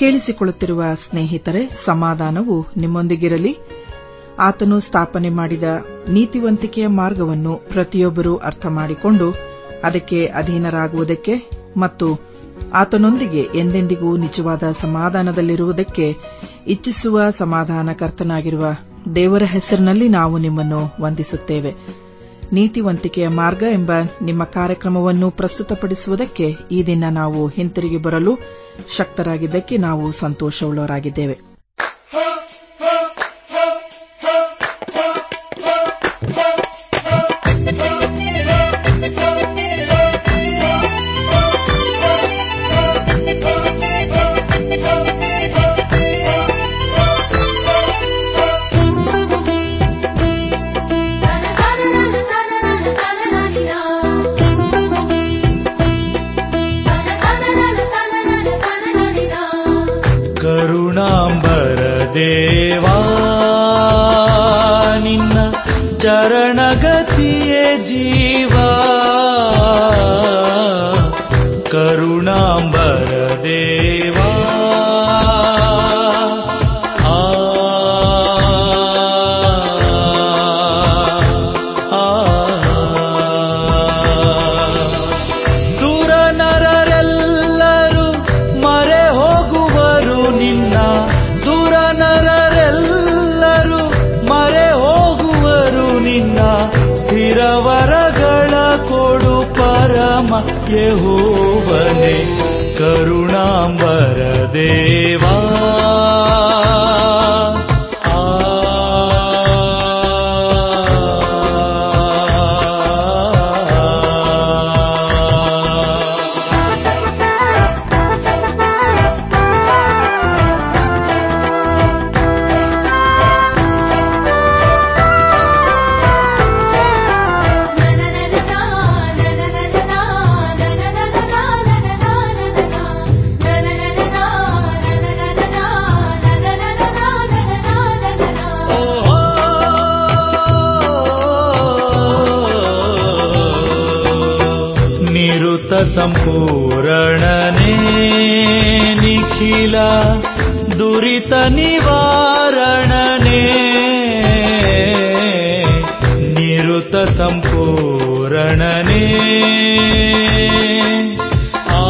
ಕೇಳಿಸಿಕೊಳ್ಳುತ್ತಿರುವ ಸ್ನೇಹಿತರೆ ಸಮಾಧಾನವು ನಿಮ್ಮೊಂದಿಗಿರಲಿ ಆತನು ಸ್ಥಾಪನೆ ಮಾಡಿದ ನೀತಿವಂತಿಕೆಯ ಮಾರ್ಗವನ್ನು ಪ್ರತಿಯೊಬ್ಬರೂ ಅರ್ಥ ಮಾಡಿಕೊಂಡು ಅದಕ್ಕೆ ಅಧೀನರಾಗುವುದಕ್ಕೆ ಮತ್ತು ಆತನೊಂದಿಗೆ ಎಂದೆಂದಿಗೂ ನಿಜವಾದ ಸಮಾಧಾನದಲ್ಲಿರುವುದಕ್ಕೆ ಇಚ್ಛಿಸುವ ಸಮಾಧಾನಕರ್ತನಾಗಿರುವ ದೇವರ ಹೆಸರಿನಲ್ಲಿ ನಾವು ನಿಮ್ಮನ್ನು ವಂದಿಸುತ್ತೇವೆ ನೀತಿವಂತಿಕೆಯ ಮಾರ್ಗ ಎಂಬ ನಿಮ್ಮ ಕಾರ್ಯಕ್ರಮವನ್ನು ಪ್ರಸ್ತುತಪಡಿಸುವುದಕ್ಕೆ ಈ ದಿನ ನಾವು ಹಿಂತಿರುಗಿ ಬರಲು ಶಕ್ತರಾಗಿದ್ದಕ್ಕೆ ನಾವು ಸಂತೋಷವುಳ್ಳವರಾಗಿದ್ದೇವೆ ಕರುಣಾಂಬರ ದೇವಾ ನಿನ್ನ ಚರಣಗತಿಯೇ ಜೀವ ಕರುಣಾಂಬರ ದೇವಾ ಆ, ಆ, ಸುರನರರೆಲ್ಲರೂ ಮರೆ ಹೋಗುವರು ನಿನ್ನ ಸುರನರರೆಲ್ಲರೂ ಮರೆ ಹೋಗುವರು ನಿನ್ನ ಸ್ಥಿರವರಗಳ ಕೊಡು ಪರಮ ಯೆಹೋವನೇ ಕರುಣಾಂಬರ ದೇವಾ ಆ ನಿರುತ ಸಂಪೂರಣನೇ ನಿಖಿಲ ದುರಿತ ನಿವಾರಣನೇ ನಿರುತ ಸಂಪೂರಣನೇ ಆ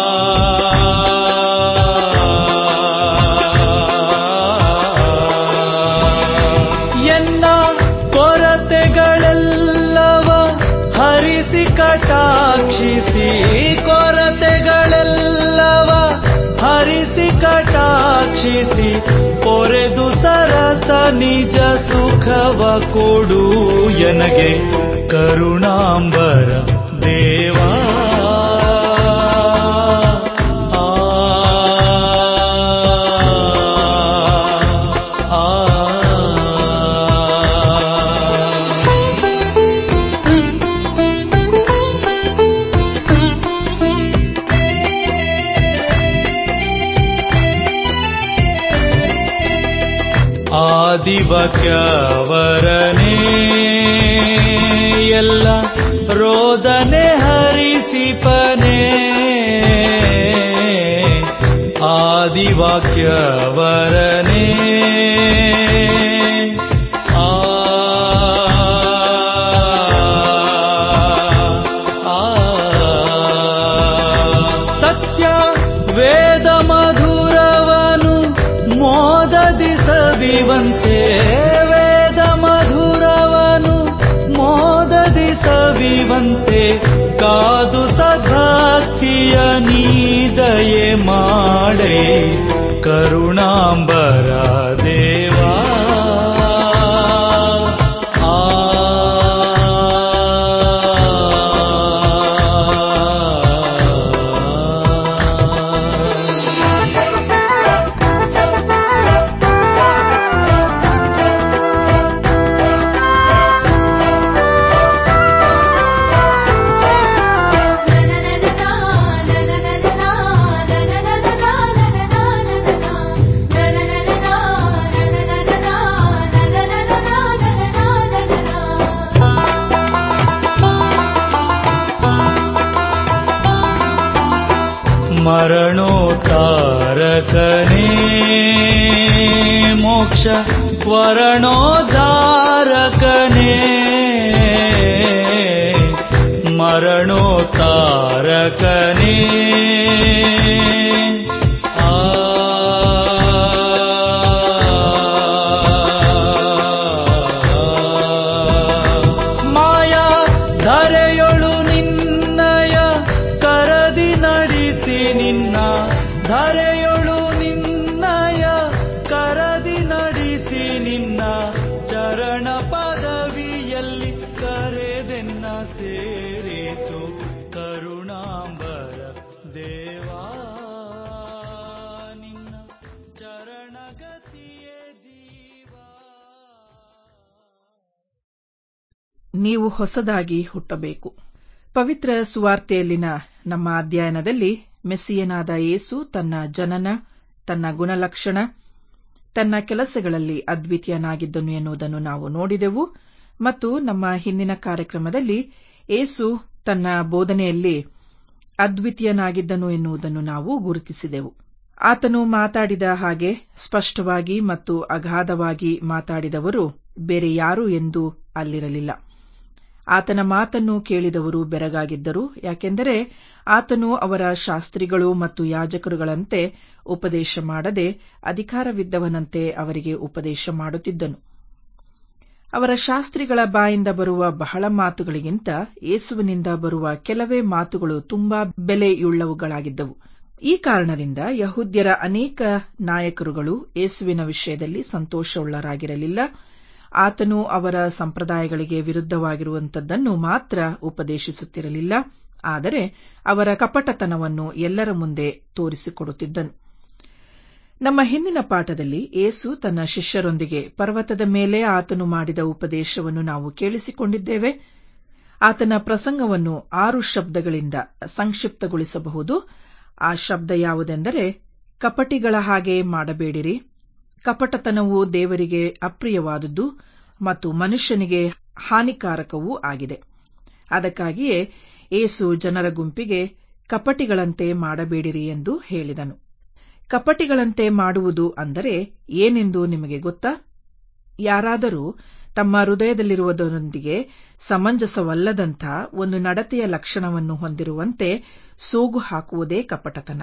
ಎನ್ನ ಕೊರತೆಗಳೆಲ್ಲವ ಹರಿಸಿ ಕಟಾಕ್ಷಿಸಿ ಕೊರತೆಗಳೆಲ್ಲವ ಹರಿಸಿ ಕಟಾಕ್ಷಿಸಿ ಪೊರೆದು ಸರಸ ನಿಜ ಸುಖವ ಕೊಡು ಎನಗೆ ಕರುಣಾಂಬರ ದೇವಾ ಆ, ಆ. ಆದಿವಕ್ಯವರನೇ ಎಲ್ಲ ರೋದನೆ ಹರಿಸಿಪನೆ ಆದಿವಾಕ್ಯವರನೇ ಆ ಆ ಸತ್ಯ ವೇದ ಮಧುರವನು ಮೋದದಿ ಸವಿವಂತೆ ವೇದ ಮಧುರವನು ಮೋದದಿ ಸವಿವಂತೆ ಕಾದು ಸದ್ಭಕ್ತಿಯ ನೀದಯೆ ಮಾಡೆ ಕರುಣಾಂಬರ ವರ್ಣೋದ್ಧಾರಕನೇ ಮರಣೋತ್ತಾರಕನೇ ಆ ಮಾಯಾ ಧರೆಯೊಳು ನಿನ್ನಯ ಕರದಿ ನಡೆಸಿ ನಿನ್ನ ಧರೆಯೊಳು ನಿನ್ನಯ ಕರದಿ ನಡೆಸಿ ನಿನ್ನ ಚರಣ ಪದವಿಯಲ್ಲಿ ಕರೆದೆನ್ನ ಸೇರಿಸು ಕರುಣಾಂಬರ ದೇವಾ ನಿನ್ನ ಚರಣಗತಿಯೇ ಜೀವಾ ನೀವು ಹೊಸದಾಗಿ ಹುಟ್ಟಬೇಕು ಪವಿತ್ರ ಸುವಾರ್ತೆಯಲ್ಲಿನ ನಮ್ಮ ಅಧ್ಯಯನದಲ್ಲಿ ಮೆಸ್ಸಿಯನಾದ ಯೇಸು ತನ್ನ ಜನನ ತನ್ನ ಗುಣಲಕ್ಷಣ ತನ್ನ ಕೆಲಸಗಳಲ್ಲಿ ಅದ್ವಿತೀಯನಾಗಿದ್ದನು ಎನ್ನುವುದನ್ನು ನಾವು ನೋಡಿದೆವು ಮತ್ತು ನಮ್ಮ ಹಿಂದಿನ ಕಾರ್ಯಕ್ರಮದಲ್ಲಿ ಏಸು ತನ್ನ ಬೋಧನೆಯಲ್ಲಿ ಅದ್ವಿತೀಯನಾಗಿದ್ದನು ಎನ್ನುವುದನ್ನು ನಾವು ಗುರುತಿಸಿದೆವು ಆತನು ಮಾತಾಡಿದ ಹಾಗೆ ಸ್ಪಷ್ಟವಾಗಿ ಮತ್ತು ಅಗಾಧವಾಗಿ ಮಾತಾಡಿದವರು ಬೇರೆ ಯಾರೂ ಎಂದು ಅಲ್ಲಿರಲಿಲ್ಲ ಆತನ ಮಾತನ್ನು ಕೇಳಿದವರು ಬೆರಗಾಗಿದ್ದರು ಯಾಕೆಂದರೆ ಆತನು ಅವರ ಶಾಸ್ತ್ರಿಗಳು ಮತ್ತು ಯಾಜಕರುಗಳಂತೆ ಉಪದೇಶ ಮಾಡದೆ ಅಧಿಕಾರವಿದ್ದವನಂತೆ ಅವರಿಗೆ ಉಪದೇಶ ಮಾಡುತ್ತಿದ್ದನು ಅವರ ಶಾಸ್ತ್ರಿಗಳ ಬಾಯಿಂದ ಬರುವ ಬಹಳ ಮಾತುಗಳಿಗಿಂತ ಯೇಸುವಿನಿಂದ ಬರುವ ಕೆಲವೇ ಮಾತುಗಳು ತುಂಬಾ ಬೆಲೆಯುಳ್ಳವುಗಳಾಗಿದ್ದವು ಈ ಕಾರಣದಿಂದ ಯಹೂದ್ಯರ ಅನೇಕ ನಾಯಕರುಗಳು ಯೇಸುವಿನ ವಿಷಯದಲ್ಲಿ ಸಂತೋಷವುಳ್ಳರಾಗಿರಲಿಲ್ಲ ಆತನು ಅವರ ಸಂಪ್ರದಾಯಗಳಿಗೆ ವಿರುದ್ಧವಾಗಿರುವಂತದ್ದನ್ನು ಮಾತ್ರ ಉಪದೇಶಿಸುತ್ತಿರಲಿಲ್ಲ ಆದರೆ ಅವರ ಕಪಟತನವನ್ನು ಎಲ್ಲರ ಮುಂದೆ ತೋರಿಸಿಕೊಡುತ್ತಿದ್ದನು ನಮ್ಮ ಹಿಂದಿನ ಪಾಠದಲ್ಲಿ ಏಸು ತನ್ನ ಶಿಷ್ಯರೊಂದಿಗೆ ಪರ್ವತದ ಮೇಲೆ ಆತನು ಮಾಡಿದ ಉಪದೇಶವನ್ನು ನಾವು ಕೇಳಿಸಿಕೊಂಡಿದ್ದೇವೆ ಆತನ ಪ್ರಸಂಗವನ್ನು ಆರು ಶಬ್ದಗಳಿಂದ ಸಂಕ್ಷಿಪ್ತಗೊಳಿಸಬಹುದು ಆ ಶಬ್ದ ಯಾವುದೆಂದರೆ ಕಪಟಿಗಳ ಹಾಗೆ ಮಾಡಬೇಡಿರಿ ಕಪಟತನವು ದೇವರಿಗೆ ಅಪ್ರಿಯವಾದುದು ಮತ್ತು ಮನುಷ್ಯನಿಗೆ ಹಾನಿಕಾರಕವೂ ಆಗಿದೆ ಅದಕ್ಕಾಗಿಯೇ ಏಸು ಜನರ ಗುಂಪಿಗೆ ಕಪಟಿಗಳಂತೆ ಮಾಡಬೇಡಿರಿ ಎಂದು ಹೇಳಿದನು ಕಪಟಿಗಳಂತೆ ಮಾಡುವುದು ಅಂದರೆ ಏನೆಂದು ನಿಮಗೆ ಗೊತ್ತಾ ಯಾರಾದರೂ ತಮ್ಮ ಹೃದಯದಲ್ಲಿರುವುದರೊಂದಿಗೆ ಸಮಂಜಸವಲ್ಲದಂಥ ಒಂದು ನಡತೆಯ ಲಕ್ಷಣವನ್ನು ಹೊಂದಿರುವಂತೆ ಸೋಗು ಹಾಕುವುದೇ ಕಪಟತನ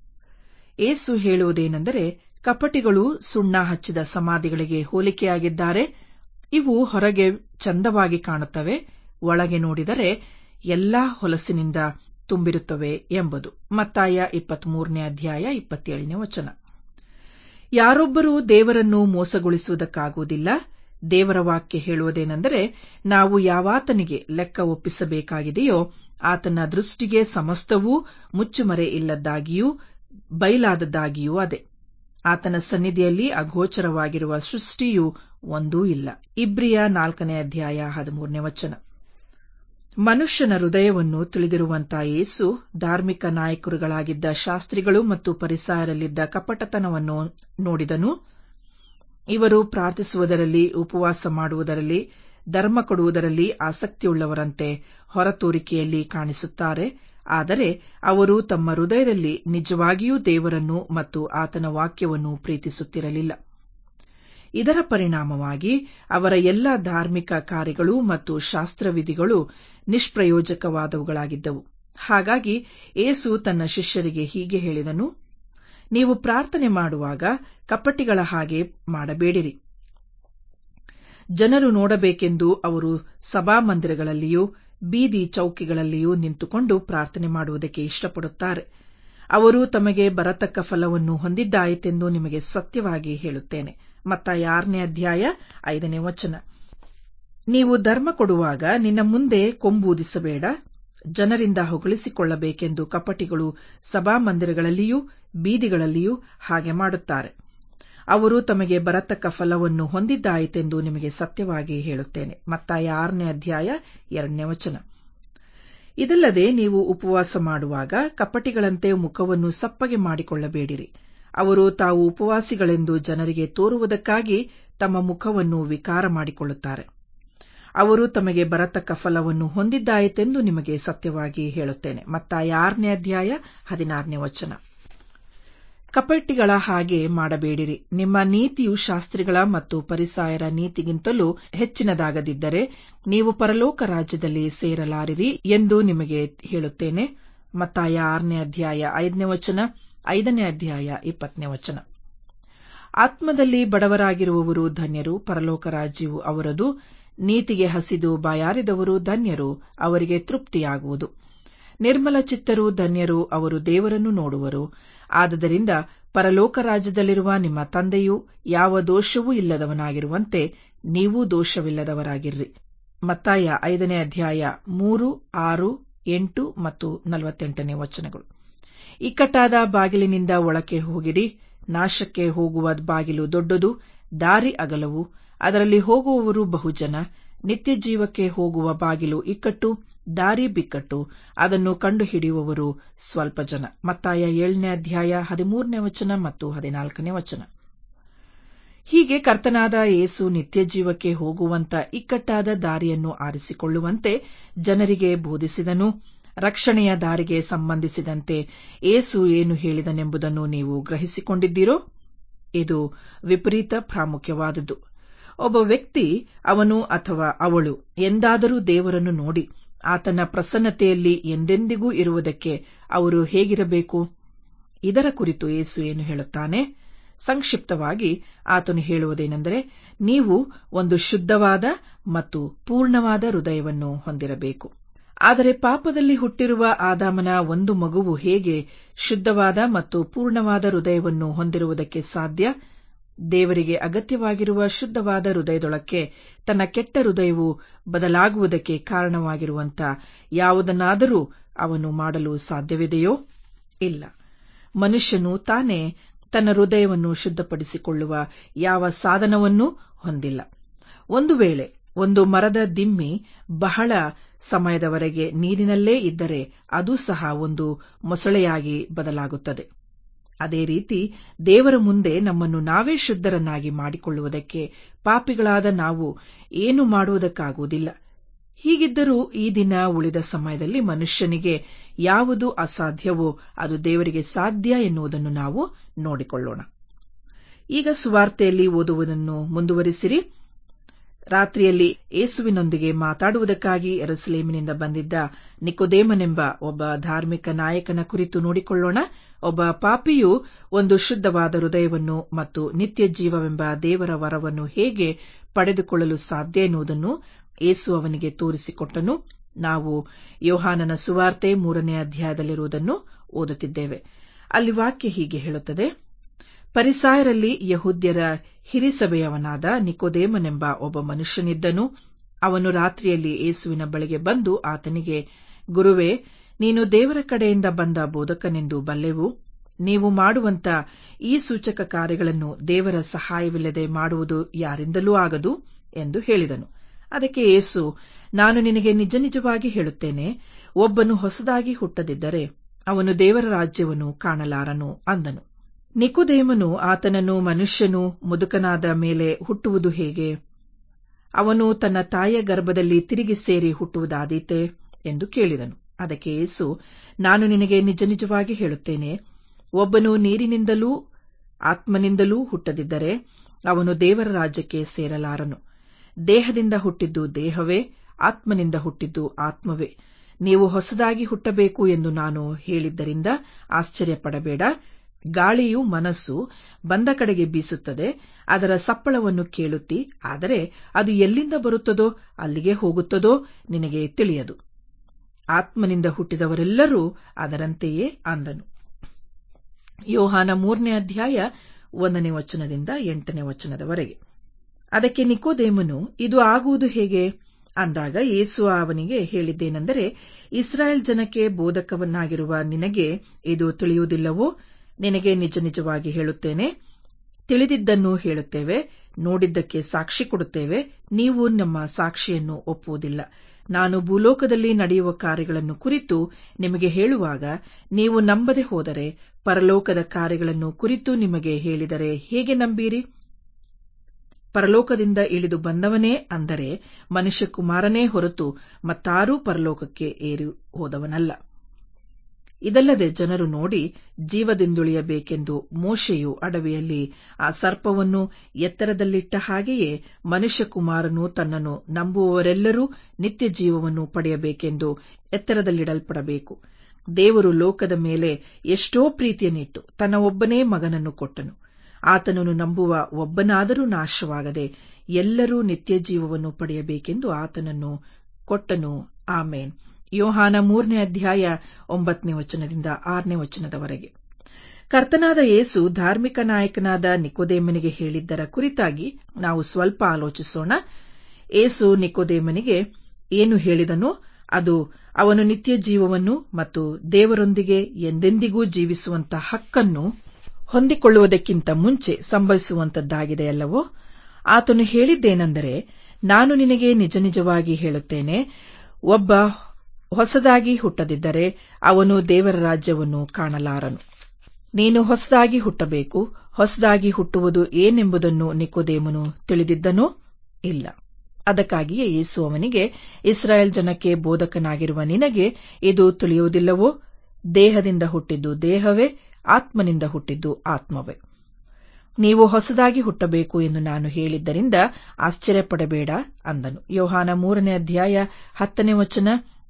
ಏಸು ಹೇಳುವುದೇನೆಂದರೆ ಕಪಟಿಗಳು ಸುಣ್ಣ ಹಚ್ಚಿದ ಸಮಾಧಿಗಳಿಗೆ ಹೋಲಿಕೆಯಾಗಿದ್ದಾರೆ ಇವು ಹೊರಗೆ ಚಂದವಾಗಿ ಕಾಣುತ್ತವೆ ಒಳಗೆ ನೋಡಿದರೆ ಎಲ್ಲಾ ಹೊಲಸಿನಿಂದ ತುಂಬಿರುತ್ತವೆ ಎಂಬುದು ಮತ್ತಾಯ ಇಪ್ಪತ್ಮೂರನೇ ಅಧ್ಯಾಯ ಇಪ್ಪತ್ತೇಳನೇ ವಚನ ಯಾರೊಬ್ಬರೂ ದೇವರನ್ನು ಮೋಸಗೊಳಿಸುವುದಕ್ಕಾಗುವುದಿಲ್ಲ ದೇವರ ವಾಕ್ಯ ಹೇಳುವುದೇನೆಂದರೆ ನಾವು ಯಾವಾತನಿಗೆ ಲೆಕ್ಕ ಒಪ್ಪಿಸಬೇಕಾಗಿದೆಯೋ ಆತನ ದೃಷ್ಟಿಗೆ ಸಮಸ್ತವೂ ಮುಚ್ಚುಮರೆ ಇಲ್ಲದ್ದಾಗಿಯೂ ಬಯಲಾದದ್ದಾಗಿಯೂ ಅದೇ ಆತನ ಸನ್ನಿಧಿಯಲ್ಲಿ ಅಗೋಚರವಾಗಿರುವ ಸೃಷ್ಟಿಯೂ ಒಂದೂ ಇಲ್ಲ ಇಬ್ರಿಯ ನಾಲ್ಕನೇ ಅಧ್ಯಾಯ ಹದಿಮೂರನೇ ವಚನ ಮನುಷ್ಯನ ಹೃದಯವನ್ನು ತಿಳಿದಿರುವಂತ ಯೇಸು ಧಾರ್ಮಿಕ ನಾಯಕರುಗಳಾಗಿದ್ದ ಶಾಸ್ತ್ರಿಗಳು ಮತ್ತು ಪರಿಸಾಯರಲ್ಲಿದ್ದ ಕಪಟತನವನ್ನು ನೋಡಿದನು ಇವರು ಪ್ರಾರ್ಥಿಸುವುದರಲ್ಲಿ ಉಪವಾಸ ಮಾಡುವುದರಲ್ಲಿ ಧರ್ಮ ಕೊಡುವುದರಲ್ಲಿ ಆಸಕ್ತಿಯುಳ್ಳವರಂತೆ ಹೊರತೋರಿಕೆಯಲ್ಲಿ ಕಾಣಿಸುತ್ತಾರೆ ಆದರೆ ಅವರು ತಮ್ಮ ಹೃದಯದಲ್ಲಿ ನಿಜವಾಗಿಯೂ ದೇವರನ್ನು ಮತ್ತು ಆತನ ವಾಕ್ಯವನ್ನು ಪ್ರೀತಿಸುತ್ತಿರಲಿಲ್ಲ ಇದರ ಪರಿಣಾಮವಾಗಿ ಅವರ ಎಲ್ಲ ಧಾರ್ಮಿಕ ಕಾರ್ಯಗಳು ಮತ್ತು ಶಾಸ್ತ್ರವಿಧಿಗಳು ನಿಷ್ಪ್ರಯೋಜಕವಾದವುಗಳಾಗಿದ್ದವು ಹಾಗಾಗಿ ಏಸು ತನ್ನ ಶಿಷ್ಯರಿಗೆ ಹೀಗೆ ಹೇಳಿದನು ನೀವು ಪ್ರಾರ್ಥನೆ ಮಾಡುವಾಗ ಕಪಟಿಗಳ ಹಾಗೆ ಮಾಡಬೇಡಿರಿ ಜನರು ನೋಡಬೇಕೆಂದು ಅವರು ಸಭಾಮಂದಿರಗಳಲ್ಲಿಯೂ ಬೀದಿ ಚೌಕಿಗಳಲ್ಲಿಯೂ ನಿಂತುಕೊಂಡು ಪ್ರಾರ್ಥನೆ ಮಾಡುವುದಕ್ಕೆ ಇಷ್ಟಪಡುತ್ತಾರೆ ಅವರು ತಮಗೆ ಬರತಕ್ಕ ಫಲವನ್ನು ಹೊಂದಿದ್ದಾಯಿತೆಂದು ನಿಮಗೆ ಸತ್ಯವಾಗಿ ಹೇಳುತ್ತೇನೆ ಮತ್ತ ಯಾರನೇ ಅಧ್ಯಾಯ ಐದನೇ ವಚನ ನೀವು ಧರ್ಮ ಕೊಡುವಾಗ ನಿನ್ನ ಮುಂದೆ ಕೊಂಬೂದಿಸಬೇಡ ಜನರಿಂದ ಹೊಗಳಿಸಿಕೊಳ್ಳಬೇಕೆಂದು ಕಪಟಿಗಳು ಸಭಾಮಂದಿರಗಳಲ್ಲಿಯೂ ಬೀದಿಗಳಲ್ಲಿಯೂ ಹಾಗೆ ಮಾಡುತ್ತಾರೆ ಅವರು ತಮಗೆ ಬರತಕ್ಕ ಫಲವನ್ನು ಹೊಂದಿದ್ದಾಯಿತೆಂದು ನಿಮಗೆ ಸತ್ಯವಾಗಿ ಹೇಳುತ್ತೇನೆ ಮತ್ತಾಯ ಆರನೇ ಅಧ್ಯಾಯ ಎರಡನೇ ವಚನ ಇದಲ್ಲದೆ ನೀವು ಉಪವಾಸ ಮಾಡುವಾಗ ಕಪಟಿಗಳಂತೆ ಮುಖವನ್ನು ಸಪ್ಪಗೆ ಮಾಡಿಕೊಳ್ಳಬೇಡಿರಿ ಅವರು ತಾವು ಉಪವಾಸಿಗಳೆಂದು ಜನರಿಗೆ ತೋರುವುದಕ್ಕಾಗಿ ತಮ್ಮ ಮುಖವನ್ನು ವಿಕಾರ ಮಾಡಿಕೊಳ್ಳುತ್ತಾರೆ ಅವರು ತಮಗೆ ಬರತಕ್ಕ ಫಲವನ್ನು ಹೊಂದಿದ್ದಾಯಿತೆಂದು ನಿಮಗೆ ಸತ್ಯವಾಗಿ ಹೇಳುತ್ತೇನೆ ಮತ್ತಾಯ ಆರನೇ ಅಧ್ಯಾಯ ಹದಿನಾರನೇ ವಚನ ಕಪಟಿಗಳ ಹಾಗೆ ಮಾಡಬೇಡಿರಿ ನಿಮ್ಮ ನೀತಿಯು ಶಾಸ್ತ್ರಿಗಳ ಮತ್ತು ಪರಿಸಾಯರ ನೀತಿಗಿಂತಲೂ ಹೆಚ್ಚಿನದಾಗದಿದ್ದರೆ ನೀವು ಪರಲೋಕ ರಾಜ್ಯದಲ್ಲಿ ಸೇರಲಾರಿರಿ ಎಂದು ನಿಮಗೆ ಹೇಳುತ್ತೇನೆ ಮತ್ತಾಯ ಆರನೇ ಅಧ್ಯಾಯ ಐದನೇ ವಚನ ಐದನೇ ಅಧ್ಯಾಯ ಇಪ್ಪತ್ತನೇ ವಚನ ಆತ್ಮದಲ್ಲಿ ಬಡವರಾಗಿರುವವರು ಧನ್ಯರು ಪರಲೋಕ ರಾಜ್ಯವು ಅವರದು ನೀತಿಗೆ ಹಸಿದು ಬಾಯಾರಿದವರು ಧನ್ಯರು ಅವರಿಗೆ ತೃಪ್ತಿಯಾಗುವುದು ನಿರ್ಮಲ ಚಿತ್ತರು ಧನ್ಯರು ಅವರು ದೇವರನ್ನು ನೋಡುವರು ಆದದರಿಂದ ಪರಲೋಕ ರಾಜ್ಯದಲ್ಲಿರುವ ನಿಮ್ಮ ತಂದೆಯು ಯಾವ ದೋಷವೂ ಇಲ್ಲದವನಾಗಿರುವಂತೆ ನೀವೂ ದೋಷವಿಲ್ಲದವರಾಗಿರ್ರಿ ಮತ್ತಾಯ ಐದನೇ ಅಧ್ಯಾಯ ಮೂರು ಆರು ಎಂಟು ಮತ್ತು ನಲವತ್ತೆಂಟನೇ ವಚನಗಳು ಇಕ್ಕಟ್ಟಾದ ಬಾಗಿಲಿನಿಂದ ಒಳಕ್ಕೆ ಹೋಗಿರಿ ನಾಶಕ್ಕೆ ಹೋಗುವ ಬಾಗಿಲು ದೊಡ್ಡದು ದಾರಿ ಅಗಲವು ಅದರಲ್ಲಿ ಹೋಗುವವರು ಬಹುಜನ ನಿತ್ಯ ಜೀವಕ್ಕೆ ಹೋಗುವ ಬಾಗಿಲು ಇಕ್ಕಟ್ಟು ದಾರಿ ಬಿಕ್ಕಟ್ಟು ಅದನ್ನು ಕಂಡುಹಿಡಿಯುವವರು ಸ್ವಲ್ಪ ಜನ ಮತ್ತಾಯ ಏಳನೇ ಅಧ್ಯಾಯ ಹದಿಮೂರನೇ ವಚನ ಮತ್ತು ಹದಿನಾಲ್ಕನೇ ವಚನ ಹೀಗೆ ಕರ್ತನಾದ ಯೇಸು ನಿತ್ಯ ಜೀವಕ್ಕೆ ಹೋಗುವಂತ ಇಕ್ಕಟ್ಟಾದ ದಾರಿಯನ್ನು ಆರಿಸಿಕೊಳ್ಳುವಂತೆ ಜನರಿಗೆ ಬೋಧಿಸಿದನು ರಕ್ಷಣೆಯ ದಾರಿಗೆ ಸಂಬಂಧಿಸಿದಂತೆ ಏಸು ಏನು ಹೇಳಿದನೆಂಬುದನ್ನು ನೀವು ಗ್ರಹಿಸಿಕೊಂಡಿದ್ದೀರೋ ಇದು ವಿಪರೀತ ಪ್ರಾಮುಖ್ಯವಾದುದು ಒಬ್ಬ ವ್ಯಕ್ತಿ ಅವನು ಅಥವಾ ಅವಳು ಎಂದಾದರೂ ದೇವರನ್ನು ನೋಡಿ ಆತನ ಪ್ರಸನ್ನತೆಯಲ್ಲಿ ಎಂದೆಂದಿಗೂ ಇರುವುದಕ್ಕೆ ಅವರು ಹೇಗಿರಬೇಕು ಇದರ ಕುರಿತು ಏಸು ಏನು ಹೇಳುತ್ತಾನೆ ಸಂಕ್ಷಿಪ್ತವಾಗಿ ಆತನು ಹೇಳುವುದೇನೆಂದರೆ ನೀವು ಒಂದು ಶುದ್ಧವಾದ ಮತ್ತು ಪೂರ್ಣವಾದ ಹೃದಯವನ್ನು ಹೊಂದಿರಬೇಕು ಆದರೆ ಪಾಪದಲ್ಲಿ ಹುಟ್ಟಿರುವ ಆದಾಮನ ಒಂದು ಮಗುವು ಹೇಗೆ ಶುದ್ಧವಾದ ಮತ್ತು ಪೂರ್ಣವಾದ ಹೃದಯವನ್ನು ಹೊಂದಿರುವುದಕ್ಕೆ ಸಾಧ್ಯ ದೇವರಿಗೆ ಅಗತ್ಯವಾಗಿರುವ ಶುದ್ಧವಾದ ಹೃದಯದೊಳಕ್ಕೆ ತನ್ನ ಕೆಟ್ಟ ಹೃದಯವು ಬದಲಾಗುವುದಕ್ಕೆ ಕಾರಣವಾಗಿರುವಂತ ಯಾವುದನ್ನಾದರೂ ಅವನು ಮಾಡಲು ಸಾಧ್ಯವಿದೆಯೋ ಇಲ್ಲ ಮನುಷ್ಯನು ತಾನೇ ತನ್ನ ಹೃದಯವನ್ನು ಶುದ್ಧಪಡಿಸಿಕೊಳ್ಳುವ ಯಾವ ಸಾಧನವನ್ನೂ ಹೊಂದಿಲ್ಲ ಒಂದು ವೇಳೆ ಒಂದು ಮರದ ದಿಮ್ಮಿ ಬಹಳ ಸಮಯದವರೆಗೆ ನೀರಿನಲ್ಲೇ ಇದ್ದರೆ ಅದು ಸಹ ಒಂದು ಮೊಸಳೆಯಾಗಿ ಬದಲಾಗುತ್ತದೆ ಅದೇ ರೀತಿ ದೇವರ ಮುಂದೆ ನಮ್ಮನ್ನು ನಾವೇ ಶುದ್ಧರನ್ನಾಗಿ ಮಾಡಿಕೊಳ್ಳುವುದಕ್ಕೆ ಪಾಪಿಗಳಾದ ನಾವು ಏನು ಮಾಡುವುದಕ್ಕಾಗುವುದಿಲ್ಲ ಹೀಗಿದ್ದರೂ ಈ ದಿನ ಉಳಿದ ಸಮಯದಲ್ಲಿ ಮನುಷ್ಯನಿಗೆ ಯಾವುದು ಅಸಾಧ್ಯವೋ ಅದು ದೇವರಿಗೆ ಸಾಧ್ಯ ಎನ್ನುವುದನ್ನು ನಾವು ನೋಡಿಕೊಳ್ಳೋಣ ಈಗ ಸುವಾರ್ತೆಯಲ್ಲಿ ಓದುವುದನ್ನು ಮುಂದುವರಿಸಿರಿ ರಾತ್ರಿಯಲ್ಲಿ ಏಸುವಿನೊಂದಿಗೆ ಮಾತಾಡುವುದಕ್ಕಾಗಿ ಎರಸಲೇಮಿನಿಂದ ಬಂದಿದ್ದ ನಿಕೋದೇಮನೆಂಬ ಒಬ್ಬ ಧಾರ್ಮಿಕ ನಾಯಕನ ಕುರಿತು ನೋಡಿಕೊಳ್ಳೋಣ ಒಬ್ಬ ಪಾಪಿಯು ಒಂದು ಶುದ್ಧವಾದ ಹೃದಯವನ್ನು ಮತ್ತು ನಿತ್ಯ ಜೀವವೆಂಬ ದೇವರ ವರವನ್ನು ಹೇಗೆ ಪಡೆದುಕೊಳ್ಳಲು ಸಾಧ್ಯ ಎನ್ನುವುದನ್ನು ಏಸು ಅವನಿಗೆ ತೋರಿಸಿಕೊಟ್ಟನು ನಾವು ಯೋಹಾನನ ಸುವಾರ್ತೆ ಮೂರನೇ ಅಧ್ಯಾಯದಲ್ಲಿರುವುದನ್ನು ಓದುತ್ತಿದ್ದೇವೆ ಅಲ್ಲಿ ವಾಕ್ಯ ಹೀಗೆ ಹೇಳುತ್ತದೆ ಪರಿಸಾಯರಲ್ಲಿ ಯಹೂದ್ಯರ ಹಿರಿಸಭೆಯವನಾದ ನಿಕೋದೇಮನೆಂಬ ಒಬ್ಬ ಮನುಷ್ಯನಿದ್ದನು ಅವನು ರಾತ್ರಿಯಲ್ಲಿ ಏಸುವಿನ ಬಳಿಗೆ ಬಂದು ಆತನಿಗೆ ಗುರುವೇ ನೀನು ದೇವರ ಕಡೆಯಿಂದ ಬಂದ ಬೋಧಕನೆಂದು ಬಲ್ಲೆವು ನೀವು ಮಾಡುವಂತ ಈ ಸೂಚಕ ಕಾರ್ಯಗಳನ್ನು ದೇವರ ಸಹಾಯವಿಲ್ಲದೆ ಮಾಡುವುದು ಯಾರಿಂದಲೂ ಆಗದು ಎಂದು ಹೇಳಿದನು ಅದಕ್ಕೆ ಏಸು ನಾನು ನಿನಗೆ ನಿಜ ನಿಜವಾಗಿ ಹೇಳುತ್ತೇನೆ ಒಬ್ಬನು ಹೊಸದಾಗಿ ಹುಟ್ಟದಿದ್ದರೆ ಅವನು ದೇವರ ರಾಜ್ಯವನ್ನು ಕಾಣಲಾರನು ಅಂದನು ನಿಕುದೇಮನು ಆತನನ್ನು ಮನುಷ್ಯನು ಮುದುಕನಾದ ಮೇಲೆ ಹುಟ್ಟುವುದು ಹೇಗೆ ಅವನು ತನ್ನ ತಾಯಿಯ ಗರ್ಭದಲ್ಲಿ ತಿರುಗಿ ಸೇರಿ ಹುಟ್ಟುವುದಾದೀತೆ ಎಂದು ಕೇಳಿದನು ಅದಕ್ಕೆ ಏಸು ನಾನು ನಿನಗೆ ನಿಜ ನಿಜವಾಗಿ ಹೇಳುತ್ತೇನೆ ಒಬ್ಬನು ನೀರಿನಿಂದಲೂ ಆತ್ಮನಿಂದಲೂ ಹುಟ್ಟದಿದ್ದರೆ ಅವನು ದೇವರ ರಾಜ್ಯಕ್ಕೆ ಸೇರಲಾರನು ದೇಹದಿಂದ ಹುಟ್ಟಿದ್ದು ದೇಹವೇ ಆತ್ಮನಿಂದ ಹುಟ್ಟಿದ್ದು ಆತ್ಮವೇ ನೀವು ಹೊಸದಾಗಿ ಹುಟ್ಟಬೇಕು ಎಂದು ನಾನು ಹೇಳಿದ್ದರಿಂದ ಆಶ್ಚರ್ಯಪಡಬೇಡ ಗಾಳಿಯು ಮನಸ್ಸು ಬಂದ ಕಡೆಗೆ ಬೀಸುತ್ತದೆ ಅದರ ಸಪ್ಪಳವನ್ನು ಕೇಳುತ್ತಿ ಆದರೆ ಅದು ಎಲ್ಲಿಂದ ಬರುತ್ತದೋ ಅಲ್ಲಿಗೆ ಹೋಗುತ್ತದೋ ನಿನಗೆ ತಿಳಿಯದು ಆತ್ಮನಿಂದ ಹುಟ್ಟಿದವರೆಲ್ಲರೂ ಅದರಂತೆಯೇ ಅಂದನು ಯೋಹಾನ ಮೂರನೇ ಅಧ್ಯಾಯ ಒಂದನೇ ವಚನದಿಂದ ಎಂಟನೇ ವಚನದವರೆಗೆ ಅದಕ್ಕೆ ನಿಕೋದೇಮನು ಇದು ಆಗುವುದು ಹೇಗೆ ಅಂದಾಗ ಯೇಸು ಅವನಿಗೆ ಹೇಳಿದ್ದೇನೆಂದರೆ ಇಸ್ರಾಯೇಲ್ ಜನಕ್ಕೆ ಬೋಧಕವನ್ನಾಗಿರುವ ನಿನಗೆ ಇದು ತಿಳಿಯುವುದಿಲ್ಲವೋ ನಿನಗೆ ನಿಜ ನಿಜವಾಗಿ ಹೇಳುತ್ತೇನೆ ತಿಳಿದಿದ್ದನ್ನು ಹೇಳುತ್ತೇವೆ ನೋಡಿದ್ದಕ್ಕೆ ಸಾಕ್ಷಿ ಕೊಡುತ್ತೇವೆ ನೀವು ನಮ್ಮ ಸಾಕ್ಷಿಯನ್ನು ಒಪ್ಪುವುದಿಲ್ಲ ನಾನು ಭೂಲೋಕದಲ್ಲಿ ನಡೆಯುವ ಕಾರ್ಯಗಳನ್ನು ಕುರಿತು ನಿಮಗೆ ಹೇಳುವಾಗ ನೀವು ನಂಬದೆ ಹೋದರೆ ಪರಲೋಕದ ಕಾರ್ಯಗಳನ್ನು ಕುರಿತು ನಿಮಗೆ ಹೇಳಿದರೆ ಹೇಗೆ ನಂಬೀರಿ ಪರಲೋಕದಿಂದ ಇಳಿದು ಬಂದವನೇ ಅಂದರೆ ಮನುಷ್ಯಕುಮಾರನೇ ಹೊರತು ಮತ್ತಾರೂ ಪರಲೋಕಕ್ಕೆ ಏರಿ ಹೋದವನಲ್ಲ ಇದಲ್ಲದೆ ಜನರು ನೋಡಿ ಜೀವದಿಂದುಳಿಯಬೇಕೆಂದು ಮೋಶೆಯು ಅಡವಿಯಲ್ಲಿ ಆ ಸರ್ಪವನ್ನು ಎತ್ತರದಲ್ಲಿಟ್ಟ ಹಾಗೆಯೇ ಮನುಷ್ಯಕುಮಾರನು ತನ್ನನ್ನು ನಂಬುವವರೆಲ್ಲರೂ ನಿತ್ಯ ಜೀವವನ್ನು ಪಡೆಯಬೇಕೆಂದು ಎತ್ತರದಲ್ಲಿಡಲ್ಪಡಬೇಕು ದೇವರು ಲೋಕದ ಮೇಲೆ ಎಷ್ಟೋ ಪ್ರೀತಿಯನ್ನಿಟ್ಟು ತನ್ನ ಒಬ್ಬನೇ ಮಗನನ್ನು ಕೊಟ್ಟನು ಆತನನ್ನು ನಂಬುವ ಒಬ್ಬನಾದರೂ ನಾಶವಾಗದೆ ಎಲ್ಲರೂ ನಿತ್ಯ ಜೀವವನ್ನು ಪಡೆಯಬೇಕೆಂದು ಆತನನ್ನು ಕೊಟ್ಟನು ಆಮೇನ್ ಯೋಹಾನ ಮೂರನೇ ಅಧ್ಯಾಯ ಒಂಬತ್ತನೇ ವಚನದಿಂದ ಆರನೇ ವಚನದವರೆಗೆ ಕರ್ತನಾದ ಯೇಸು ಧಾರ್ಮಿಕ ನಾಯಕನಾದ ನಿಕೋದೇಮನಿಗೆ ಹೇಳಿದ್ದರ ಕುರಿತಾಗಿ ನಾವು ಸ್ವಲ್ಪ ಆಲೋಚಿಸೋಣ ಏಸು ನಿಕೋದೇಮನಿಗೆ ಏನು ಹೇಳಿದನೋ ಅದು ಅವನು ನಿತ್ಯ ಜೀವವನ್ನು ಮತ್ತು ದೇವರೊಂದಿಗೆ ಎಂದೆಂದಿಗೂ ಜೀವಿಸುವಂತ ಹಕ್ಕನ್ನು ಹೊಂದಿಕೊಳ್ಳುವುದಕ್ಕಿಂತ ಮುಂಚೆ ಸಂಭವಿಸುವಂತದ್ದಾಗಿದೆಯಲ್ಲವೋ ಆತನು ಹೇಳಿದ್ದೇನೆಂದರೆ ನಾನು ನಿನಗೆ ನಿಜ ನಿಜವಾಗಿ ಹೇಳುತ್ತೇನೆ ಒಬ್ಬ ಹೊಸದಾಗಿ ಹುಟ್ಟದಿದ್ದರೆ ಅವನು ದೇವರ ರಾಜ್ಯವನ್ನು ಕಾಣಲಾರನು ನೀನು ಹೊಸದಾಗಿ ಹುಟ್ಟಬೇಕು ಹೊಸದಾಗಿ ಹುಟ್ಟುವುದು ಏನೆಂಬುದನ್ನು ನಿಕೋದೇಮನು ತಿಳಿದಿದ್ದನೋ ಇಲ್ಲ ಅದಕ್ಕಾಗಿಯೇ ಯೇಸು ಅವನಿಗೆ ಇಸ್ರಾಯೇಲ್ ಜನಕ್ಕೆ ಬೋಧಕನಾಗಿರುವ ನಿನಗೆ ಇದು ತಿಳಿಯುವುದಿಲ್ಲವೋ ದೇಹದಿಂದ ಹುಟ್ಟಿದ್ದು ದೇಹವೇ ಆತ್ಮನಿಂದ ಹುಟ್ಟಿದ್ದು ಆತ್ಮವೇ ನೀವು ಹೊಸದಾಗಿ ಹುಟ್ಟಬೇಕು ಎಂದು ನಾನು ಹೇಳಿದ್ದರಿಂದ ಆಶ್ಚರ್ಯಪಡಬೇಡ ಅಂದನು ಯೋಹಾನ ಮೂರನೇ ಅಧ್ಯಾಯ ಹತ್ತನೇ ವಚನ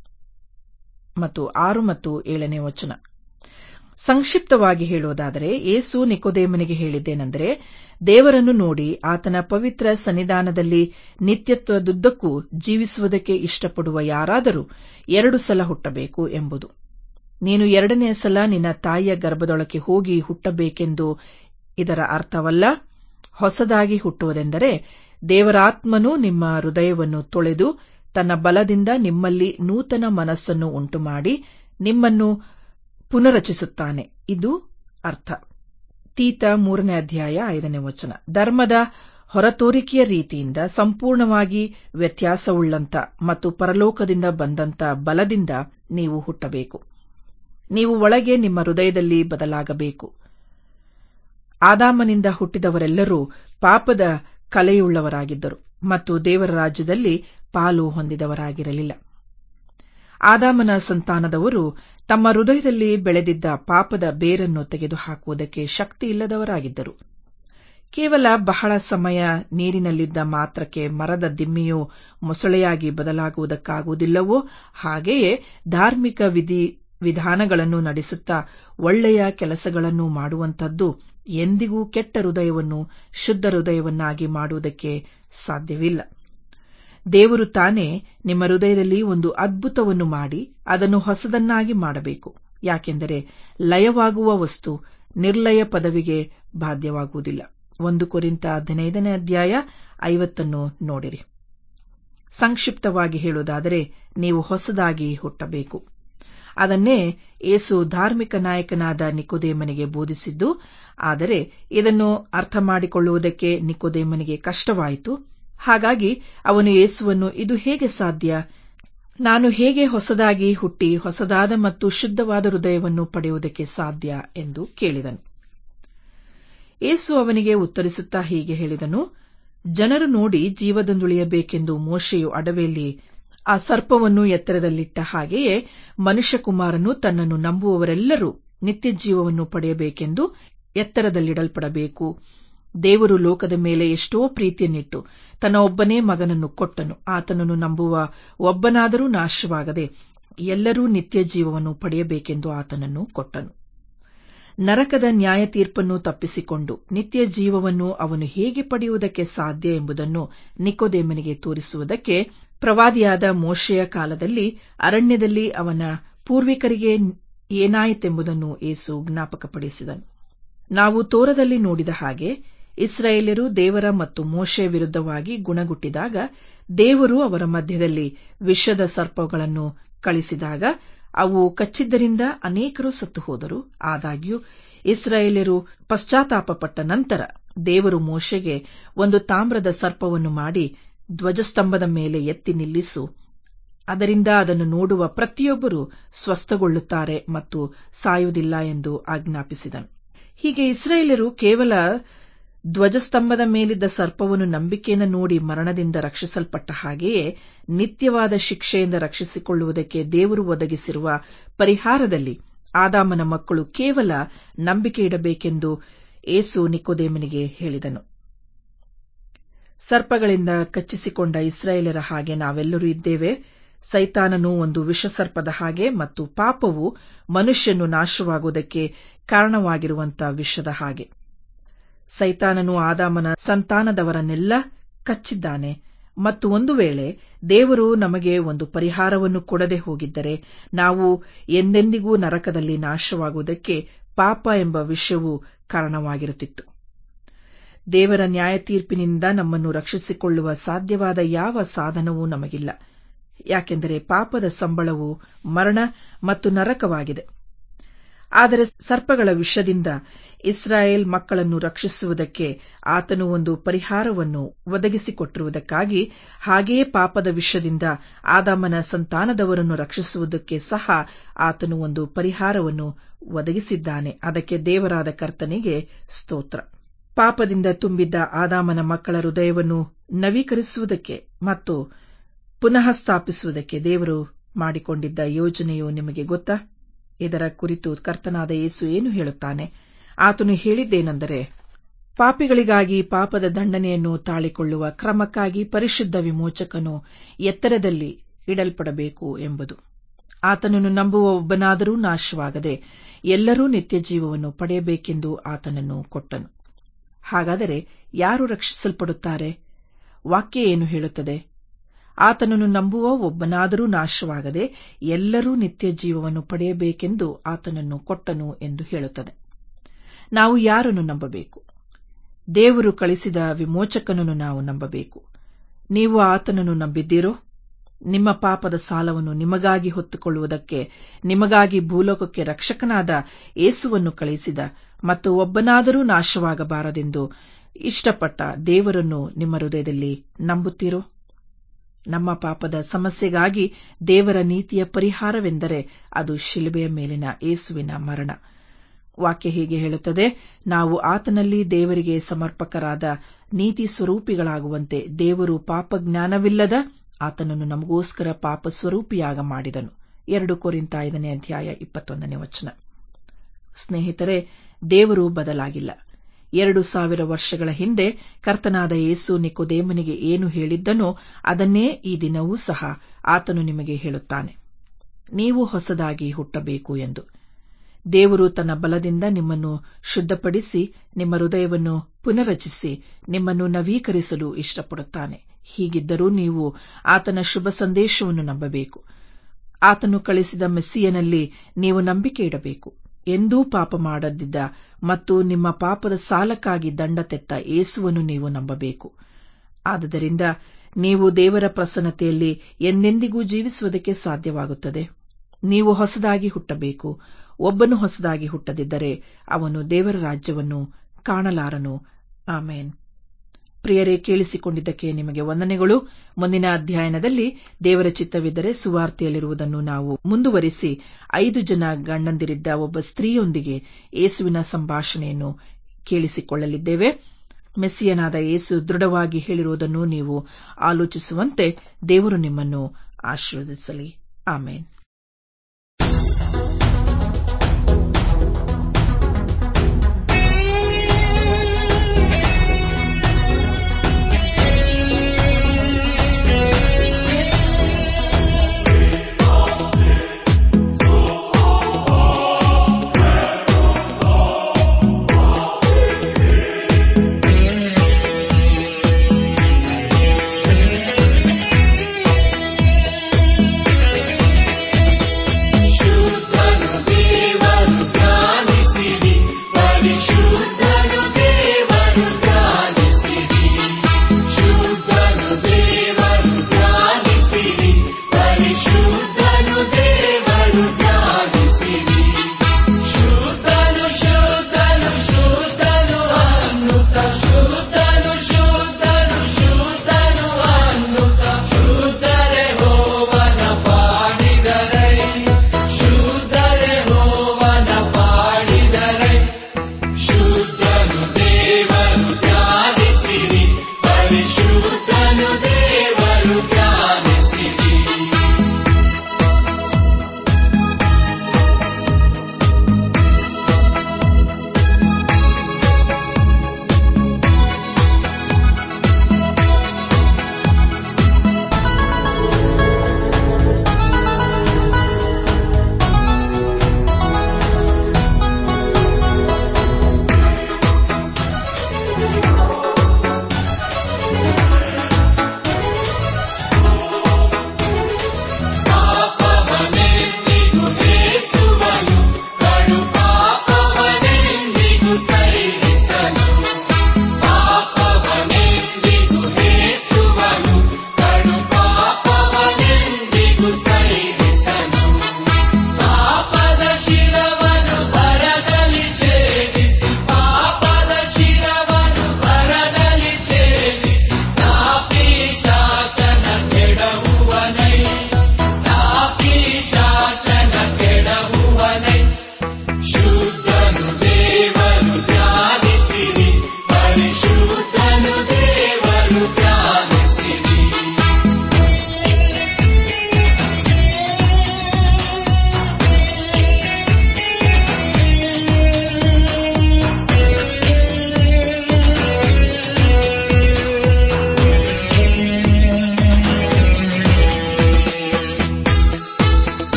ಮತ್ತು ಆರು ಮತ್ತು ಏಳನೇ ವಚನ ಸಂಕ್ಷಿಪ್ತವಾಗಿ ಹೇಳುವುದಾದರೆ ಏಸು ನಿಕೋದೇಮನಿಗೆ ಹೇಳಿದ್ದೇನೆಂದರೆ ದೇವರನ್ನು ನೋಡಿ ಆತನ ಪವಿತ್ರ ಸನ್ನಿಧಾನದಲ್ಲಿ ನಿತ್ಯತ್ವದುದ್ದಕ್ಕೂ ಜೀವಿಸುವುದಕ್ಕೆ ಇಷ್ಟಪಡುವ ಯಾರಾದರೂ ಎರಡು ಸಲ ಹುಟ್ಟಬೇಕು ಎಂಬುದು ನೀನು ಎರಡನೇ ಸಲ ನಿನ್ನ ತಾಯಿಯ ಗರ್ಭದೊಳಕ್ಕೆ ಹೋಗಿ ಹುಟ್ಟಬೇಕೆಂದು ಇದರ ಅರ್ಥವಲ್ಲ ಹೊಸದಾಗಿ ಹುಟ್ಟುವುದೆಂದರೆ ದೇವರಾತ್ಮನು ನಿಮ್ಮ ಹೃದಯವನ್ನು ತೊಳೆದು ತನ್ನ ಬಲದಿಂದ ನಿಮ್ಮಲ್ಲಿ ನೂತನ ಮನಸ್ಸನ್ನು ಉಂಟುಮಾಡಿ ನಿಮ್ಮನ್ನು ಪುನರಚಿಸುತ್ತಾನೆ ಇದು ಅರ್ಥ ತೀತ ಮೂರನೇ ಅಧ್ಯಾಯ ಐದನೇ ವಚನ ಧರ್ಮದ ಹೊರತೋರಿಕೆಯ ರೀತಿಯಿಂದ ಸಂಪೂರ್ಣವಾಗಿ ವ್ಯತ್ಯಾಸವುಳ್ಳಂತ ಮತ್ತು ಪರಲೋಕದಿಂದ ಬಂದಂತ ಬಲದಿಂದ ನೀವು ಹುಟ್ಟಬೇಕು ನೀವು ಒಳಗೆ ನಿಮ್ಮ ಹೃದಯದಲ್ಲಿ ಬದಲಾಗಬೇಕು ಆದಾಮನಿಂದ ಹುಟ್ಟಿದವರೆಲ್ಲರೂ ಪಾಪದ ಕಲೆಯುಳ್ಳವರಾಗಿದ್ದರು ಮತ್ತು ದೇವರ ರಾಜ್ಯದಲ್ಲಿ ಪಾಲು ಹೊಂದಿದವರಾಗಿರಲಿಲ್ಲ ಆದಾಮನ ಸಂತಾನದವರು ತಮ್ಮ ಹೃದಯದಲ್ಲಿ ಬೆಳೆದಿದ್ದ ಪಾಪದ ಬೇರನ್ನು ತೆಗೆದುಹಾಕುವುದಕ್ಕೆ ಶಕ್ತಿ ಇಲ್ಲದವರಾಗಿದ್ದರು ಕೇವಲ ಬಹಳ ಸಮಯ ನೀರಿನಲ್ಲಿದ್ದ ಮಾತ್ರಕ್ಕೆ ಮರದ ದಿಮ್ಮಿಯು ಮೊಸಳೆಯಾಗಿ ಬದಲಾಗುವುದಕ್ಕಾಗುವುದಿಲ್ಲವೋ ಹಾಗೆಯೇ ಧಾರ್ಮಿಕ ವಿಧಿ ವಿಧಾನಗಳನ್ನು ನಡೆಸುತ್ತಾ ಒಳ್ಳೆಯ ಕೆಲಸಗಳನ್ನು ಮಾಡುವಂತದ್ದು ಎಂದಿಗೂ ಕೆಟ್ಟ ಹೃದಯವನ್ನು ಶುದ್ಧ ಹೃದಯವನ್ನಾಗಿ ಮಾಡುವುದಕ್ಕೆ ಸಾಧ್ಯವಿಲ್ಲ ದೇವರು ತಾನೇ ನಿಮ್ಮ ಹೃದಯದಲ್ಲಿ ಒಂದು ಅದ್ಭುತವನ್ನು ಮಾಡಿ ಅದನ್ನು ಹೊಸದನ್ನಾಗಿ ಮಾಡಬೇಕು ಯಾಕೆಂದರೆ ಲಯವಾಗುವ ವಸ್ತು ನಿರ್ಲಯ ಪದವಿಗೆ ಬಾಧ್ಯವಾಗುವುದಿಲ್ಲ ಒಂದು ಕೊರಿಂತ ಹದಿನೈದನೇ ಅಧ್ಯಾಯ ಐವತ್ತನ್ನು ನೋಡಿರಿ ಸಂಕ್ಷಿಪ್ತವಾಗಿ ಹೇಳುವುದಾದರೆ ನೀವು ಹೊಸದಾಗಿ ಹುಟ್ಟಬೇಕು ಅದನ್ನೇ ಏಸು ಧಾರ್ಮಿಕ ನಾಯಕನಾದ ನಿಕೋದೇಮನಿಗೆ ಬೋಧಿಸಿದ್ದು ಆದರೆ ಇದನ್ನು ಅರ್ಥ ಮಾಡಿಕೊಳ್ಳುವುದಕ್ಕೆ ನಿಕೋದೇಮನಿಗೆ ಕಷ್ಟವಾಯಿತು ಹಾಗಾಗಿ ಅವನು ಯೇಸುವನ್ನು ಇದು ಹೇಗೆ ಸಾಧ್ಯ ನಾನು ಹೇಗೆ ಹೊಸದಾಗಿ ಹುಟ್ಟಿ ಹೊಸದಾದ ಮತ್ತು ಶುದ್ಧವಾದ ಹೃದಯವನ್ನು ಪಡೆಯುವುದಕ್ಕೆ ಸಾಧ್ಯ ಎಂದು ಕೇಳಿದನು ಏಸು ಅವನಿಗೆ ಉತ್ತರಿಸುತ್ತಾ ಹೀಗೆ ಹೇಳಿದನು ಜನರು ನೋಡಿ ಜೀವದೊಂದುಳಿಯಬೇಕೆಂದು ಮೋಶೆಯು ಅಡವೆಯಲ್ಲಿ ಆ ಸರ್ಪವನ್ನು ಎತ್ತರದಲ್ಲಿಟ್ಟ ಹಾಗೆಯೇ ಮನುಷ್ಯಕುಮಾರನು ತನ್ನನ್ನು ನಂಬುವವರೆಲ್ಲರೂ ನಿತ್ಯ ಜೀವವನ್ನು ಪಡೆಯಬೇಕೆಂದು ಎತ್ತರದಲ್ಲಿಡಲ್ಪಡಬೇಕು ದೇವರು ಲೋಕದ ಮೇಲೆ ಎಷ್ಟೋ ಪ್ರೀತಿಯನ್ನಿಟ್ಟು ತನ್ನ ಒಬ್ಬನೇ ಮಗನನ್ನು ಕೊಟ್ಟನು ಆತನನ್ನು ನಂಬುವ ಒಬ್ಬನಾದರೂ ನಾಶವಾಗದೆ ಎಲ್ಲರೂ ನಿತ್ಯ ಜೀವವನ್ನು ಪಡೆಯಬೇಕೆಂದು ಆತನನ್ನು ಕೊಟ್ಟನು ನರಕದ ನ್ಯಾಯ ತೀರ್ಪನ್ನು ತಪ್ಪಿಸಿಕೊಂಡು ನಿತ್ಯ ಜೀವವನ್ನು ಅವನು ಹೇಗೆ ಪಡೆಯುವುದಕ್ಕೆ ಸಾಧ್ಯ ಎಂಬುದನ್ನು ನಿಕೋದೇಮನಿಗೆ ತೋರಿಸುವುದಕ್ಕೆ ಪ್ರವಾದಿಯಾದ ಮೋಶೆಯ ಕಾಲದಲ್ಲಿ ಅರಣ್ಯದಲ್ಲಿ ಅವನ ಪೂರ್ವಿಕರಿಗೆ ಏನಾಯಿತೆಂಬುದನ್ನು ಏಸು ಜ್ಞಾಪಕಪಡಿಸಿದನು ನಾವು ತೋರದಲ್ಲಿ ನೋಡಿದ ಹಾಗೆ ಇಸ್ರಾಯೇಲ್ಯರು ದೇವರ ಮತ್ತು ಮೋಶೆ ವಿರುದ್ಧವಾಗಿ ಗುಣಗುಟ್ಟಿದಾಗ ದೇವರು ಅವರ ಮಧ್ಯದಲ್ಲಿ ವಿಷದ ಸರ್ಪಗಳನ್ನು ಕಳಿಸಿದಾಗ ಅವು ಕಚ್ಚಿದ್ದರಿಂದ ಅನೇಕರು ಸತ್ತು ಹೋದರು ಆದಾಗ್ಯೂ ಇಸ್ರಾಯೇಲ್ಯರು ಪಶ್ಚಾತ್ತಾಪಪಟ್ಟ ನಂತರ ದೇವರು ಮೋಶೆಗೆ ಒಂದು ತಾಮ್ರದ ಸರ್ಪವನ್ನು ಮಾಡಿ ಧ್ವಜಸ್ತಂಭದ ಮೇಲೆ ಎತ್ತಿ ನಿಲ್ಲಿಸು ಅದರಿಂದ ಅದನ್ನು ನೋಡುವ ಪ್ರತಿಯೊಬ್ಬರು ಸ್ವಸ್ಥಗೊಳ್ಳುತ್ತಾರೆ ಮತ್ತು ಸಾಯುವುದಿಲ್ಲ ಎಂದು ಆಜ್ಞಾಪಿಸಿದನು ಹೀಗೆ ಇಸ್ರಾಯೇಲ್ಯರು ಕೇವಲ ಧ್ವಜಸ್ತಂಭದ ಮೇಲಿದ್ದ ಸರ್ಪವನ್ನು ನಂಬಿಕೆಯಿಂದ ನೋಡಿ ಮರಣದಿಂದ ರಕ್ಷಿಸಲ್ಪಟ್ಟ ಹಾಗೆಯೇ ನಿತ್ಯವಾದ ಶಿಕ್ಷೆಯಿಂದ ರಕ್ಷಿಸಿಕೊಳ್ಳುವುದಕ್ಕೆ ದೇವರು ಒದಗಿಸಿರುವ ಪರಿಹಾರದಲ್ಲಿ ಆದಾಮನ ಮಕ್ಕಳು ಕೇವಲ ನಂಬಿಕೆ ಇಡಬೇಕೆಂದು ಏಸು ನಿಕೋದೇಮನಿಗೆ ಹೇಳಿದನು ಸರ್ಪಗಳಿಂದ ಕಚ್ಚಿಸಿಕೊಂಡ ಇಸ್ರಾಯೇಲರ ಹಾಗೆ ನಾವೆಲ್ಲರೂ ಇದ್ದೇವೆ ಸೈತಾನನು ಒಂದು ವಿಷಸರ್ಪದ ಹಾಗೆ ಮತ್ತು ಪಾಪವು ಮನುಷ್ಯನು ನಾಶವಾಗುವುದಕ್ಕೆ ಕಾರಣವಾಗಿರುವಂತಹ ವಿಷದ ಹಾಗೆ ಸೈತಾನನು ಆದಾಮನ ಸಂತಾನದವರನ್ನೆಲ್ಲ ಕಚ್ಚಿದ್ದಾನೆ ಮತ್ತು ಒಂದು ವೇಳೆ ದೇವರು ನಮಗೆ ಒಂದು ಪರಿಹಾರವನ್ನು ಕೊಡದೆ ಹೋಗಿದ್ದರೆ ನಾವು ಎಂದೆಂದಿಗೂ ನರಕದಲ್ಲಿ ನಾಶವಾಗುವುದಕ್ಕೆ ಪಾಪ ಎಂಬ ವಿಷಯವು ಕಾರಣವಾಗಿರುತ್ತಿತ್ತು ದೇವರ ನ್ಯಾಯ ತೀರ್ಪಿನಿಂದ ನಮ್ಮನ್ನು ರಕ್ಷಿಸಿಕೊಳ್ಳುವ ಸಾಧ್ಯವಾದ ಯಾವ ಸಾಧನವೂ ನಮಗಿಲ್ಲ ಯಾಕೆಂದರೆ ಪಾಪದ ಸಂಬಳವು ಮರಣ ಮತ್ತು ನರಕವಾಗಿದೆ ಆದರೆ ಸರ್ಪಗಳ ವಿಷದಿಂದ ಇಸ್ರಾಯೇಲ್ ಮಕ್ಕಳನ್ನು ರಕ್ಷಿಸುವುದಕ್ಕೆ ಆತನು ಒಂದು ಪರಿಹಾರವನ್ನು ಒದಗಿಸಿಕೊಟ್ಟಿರುವುದಕ್ಕಾಗಿ ಹಾಗೆಯೇ ಪಾಪದ ವಿಷದಿಂದ ಆದಾಮನ ಸಂತಾನದವರನ್ನು ರಕ್ಷಿಸುವುದಕ್ಕೆ ಸಹ ಆತನು ಒಂದು ಪರಿಹಾರವನ್ನು ಒದಗಿಸಿದ್ದಾನೆ ಅದಕ್ಕೆ ದೇವರಾದ ಕರ್ತನಿಗೆ ಸ್ತೋತ್ರ ಪಾಪದಿಂದ ತುಂಬಿದ್ದ ಆದಾಮನ ಮಕ್ಕಳ ಹೃದಯವನ್ನು ನವೀಕರಿಸುವುದಕ್ಕೆ ಮತ್ತು ಪುನಃ ಸ್ಥಾಪಿಸುವುದಕ್ಕೆ ದೇವರು ಮಾಡಿಕೊಂಡಿದ್ದ ಯೋಜನೆಯು ನಿಮಗೆ ಗೊತ್ತಾ ಇದರ ಕುರಿತು ಕರ್ತನಾದ ಯೇಸು ಏನು ಹೇಳುತ್ತಾನೆ ಆತನು ಹೇಳಿದ್ದೇನೆಂದರೆ ಪಾಪಿಗಳಿಗಾಗಿ ಪಾಪದ ದಂಡನೆಯನ್ನು ತಾಳಿಕೊಳ್ಳುವ ಕ್ರಮಕ್ಕಾಗಿ ಪರಿಶುದ್ಧ ವಿಮೋಚಕನು ಎತ್ತರದಲ್ಲಿ ಇಡಲ್ಪಡಬೇಕು ಎಂಬುದು ಆತನನ್ನು ನಂಬುವ ಒಬ್ಬನಾದರೂ ನಾಶವಾಗದೆ ಎಲ್ಲರೂ ನಿತ್ಯ ಜೀವವನ್ನು ಪಡೆಯಬೇಕೆಂದು ಆತನನ್ನು ಕೊಟ್ಟನು ಹಾಗಾದರೆ ಯಾರು ರಕ್ಷಿಸಲ್ಪಡುತ್ತಾರೆ ವಾಕ್ಯ ಏನು ಹೇಳುತ್ತದೆ ಆತನನ್ನು ನಂಬುವ ಒಬ್ಬನಾದರೂ ನಾಶವಾಗದೆ ಎಲ್ಲರೂ ನಿತ್ಯ ಜೀವವನ್ನು ಪಡೆಯಬೇಕೆಂದು ಆತನನ್ನು ಕೊಟ್ಟನು ಎಂದು ಹೇಳುತ್ತದೆ ನಾವು ಯಾರನ್ನು ನಂಬಬೇಕು ದೇವರು ಕಳಿಸಿದ ವಿಮೋಚಕನನ್ನು ನಾವು ನಂಬಬೇಕು ನೀವು ಆತನನ್ನು ನಂಬಿದ್ದೀರೋ ನಿಮ್ಮ ಪಾಪದ ಸಾಲವನ್ನು ನಿಮಗಾಗಿ ಹೊತ್ತುಕೊಳ್ಳುವುದಕ್ಕೆ ನಿಮಗಾಗಿ ಭೂಲೋಕಕ್ಕೆ ರಕ್ಷಕನಾದ ಏಸುವನ್ನು ಕಳಿಸಿದ ಮತ್ತು ಒಬ್ಬನಾದರೂ ನಾಶವಾಗಬಾರದೆಂದು ಇಷ್ಟಪಟ್ಟ ದೇವರನ್ನು ನಿಮ್ಮ ಹೃದಯದಲ್ಲಿ ನಂಬುತ್ತೀರೋ ನಮ್ಮ ಪಾಪದ ಸಮಸ್ಯೆಗಾಗಿ ದೇವರ ನೀತಿಯ ಪರಿಹಾರವೆಂದರೆ ಅದು ಶಿಲುಬೆಯ ಮೇಲಿನ ಏಸುವಿನ ಮರಣ ವಾಕ್ಯ ಹೀಗೆ ಹೇಳುತ್ತದೆ ನಾವು ಆತನಲ್ಲಿ ದೇವರಿಗೆ ಸಮರ್ಪಕರಾದ ನೀತಿ ಸ್ವರೂಪಿಗಳಾಗುವಂತೆ ದೇವರು ಪಾಪಜ್ಞಾನವಿಲ್ಲದ ಆತನನ್ನು ನಮಗೋಸ್ಕರ ಪಾಪ ಸ್ವರೂಪಿಯಾಗ ಮಾಡಿದನು ಎರಡು ಕೊರಿಂತ ಐದನೇ ಅಧ್ಯಾಯ ಇಪ್ಪತ್ತೊಂದನೇ ವಚನ ಸ್ನೇಹಿತರೆ ದೇವರು ಬದಲಾಗಿಲ್ಲ ಎರಡು ಸಾವಿರ ವರ್ಷಗಳ ಹಿಂದೆ ಕರ್ತನಾದ ಯೇಸು ನಿಕೋದೇಮನಿಗೆ ಏನು ಹೇಳಿದ್ದನೋ ಅದನ್ನೇ ಈ ದಿನವೂ ಸಹ ಆತನು ನಿಮಗೆ ಹೇಳುತ್ತಾನೆ ನೀವು ಹೊಸದಾಗಿ ಹುಟ್ಟಬೇಕು ಎಂದು ದೇವರು ತನ್ನ ಬಲದಿಂದ ನಿಮ್ಮನ್ನು ಶುದ್ಧಪಡಿಸಿ ನಿಮ್ಮ ಹೃದಯವನ್ನು ಪುನರಚಿಸಿ ನಿಮ್ಮನ್ನು ನವೀಕರಿಸಲು ಇಷ್ಟಪಡುತ್ತಾನೆ ಹೀಗಿದ್ದರೂ ನೀವು ಆತನ ಶುಭ ಸಂದೇಶವನ್ನು ನಂಬಬೇಕು ಆತನು ಕಳಿಸಿದ ಮೆಸ್ಸಿಯನಲ್ಲಿ ನೀವು ನಂಬಿಕೆ ಇಡಬೇಕು ಎಂದೂ ಪಾಪ ಮಾಡದಿದ್ದ ಮತ್ತು ನಿಮ್ಮ ಪಾಪದ ಸಾಲಕ್ಕಾಗಿ ದಂಡ ತೆತ್ತ ಏಸುವನ್ನು ನೀವು ನಂಬಬೇಕು ಆದುದರಿಂದ ನೀವು ದೇವರ ಪ್ರಸನ್ನತೆಯಲ್ಲಿ ಎಂದೆಂದಿಗೂ ಜೀವಿಸುವುದಕ್ಕೆ ಸಾಧ್ಯವಾಗುತ್ತದೆ ನೀವು ಹೊಸದಾಗಿ ಹುಟ್ಟಬೇಕು ಒಬ್ಬನು ಹೊಸದಾಗಿ ಹುಟ್ಟದಿದ್ದರೆ ಅವನು ದೇವರ ರಾಜ್ಯವನ್ನು ಕಾಣಲಾರನು ಆಮೇನ್ ಪ್ರಿಯರೇ ಕೇಳಿಸಿಕೊಂಡಿದ್ದಕ್ಕೆ ನಿಮಗೆ ವಂದನೆಗಳು ಮುಂದಿನ ಅಧ್ಯಯನದಲ್ಲಿ ದೇವರ ಚಿತ್ತವಿದ್ದರೆ ಸುವಾರ್ತೆಯಲ್ಲಿರುವುದನ್ನು ನಾವು ಮುಂದುವರಿಸಿ ಐದು ಜನ ಗಂಡಂದಿರಿದ್ದ ಒಬ್ಬ ಸ್ತ್ರೀಯೊಂದಿಗೆ ಏಸುವಿನ ಸಂಭಾಷಣೆಯನ್ನು ಕೇಳಿಸಿಕೊಳ್ಳಲಿದ್ದೇವೆ ಮೆಸ್ಸಿಯನಾದ ಏಸು ದೃಢವಾಗಿ ಹೇಳಿರುವುದನ್ನು ನೀವು ಆಲೋಚಿಸುವಂತೆ ದೇವರು ನಿಮ್ಮನ್ನು ಆಶೀರ್ವದಿಸಲಿ ಆಮೇನ್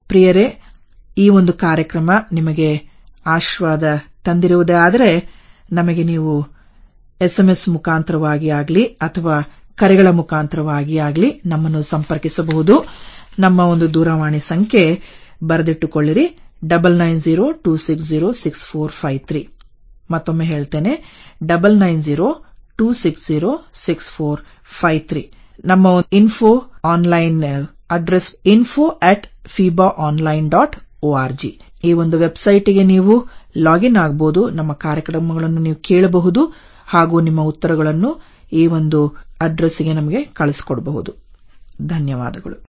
ಪ್ರಿಯರೇ ಈ ಒಂದು ಕಾರ್ಯಕ್ರಮ ನಿಮಗೆ ಆಶ್ವಾದ ತಂದಿರುವುದೇ ಆದರೆ ನಮಗೆ ನೀವು ಎಸ್ಎಂಎಸ್ ಮುಖಾಂತರವಾಗಿ ಆಗಲಿ ಅಥವಾ ಕರೆಗಳ ಮುಖಾಂತರವಾಗಿ ಆಗಲಿ ನಮ್ಮನ್ನು ಸಂಪರ್ಕಿಸಬಹುದು ನಮ್ಮ ಒಂದು ದೂರವಾಣಿ ಸಂಖ್ಯೆ ಬರೆದಿಟ್ಟುಕೊಳ್ಳಿರಿ double nine zero two six zero six four five three ಮತ್ತೊಮ್ಮೆ ಹೇಳ್ತೇನೆ double nine zero two six zero six four five three ನಮ್ಮ info online address info at fiba online dot O R G ಈ ಒಂದು ವೆಬ್ಸೈಟ್ಗೆ ನೀವು ಲಾಗಿನ್ ಆಗಬಹುದು ನಮ್ಮ ಕಾರ್ಯಕ್ರಮಗಳನ್ನು ನೀವು ಕೇಳಬಹುದು ಹಾಗೂ ನಿಮ್ಮ ಉತ್ತರಗಳನ್ನು ಈ ಒಂದು ಅಡ್ರೆಸ್ಗೆ ನಮಗೆ ಕಳಿಸಿಕೊಡಬಹುದು ಧನ್ಯವಾದಗಳು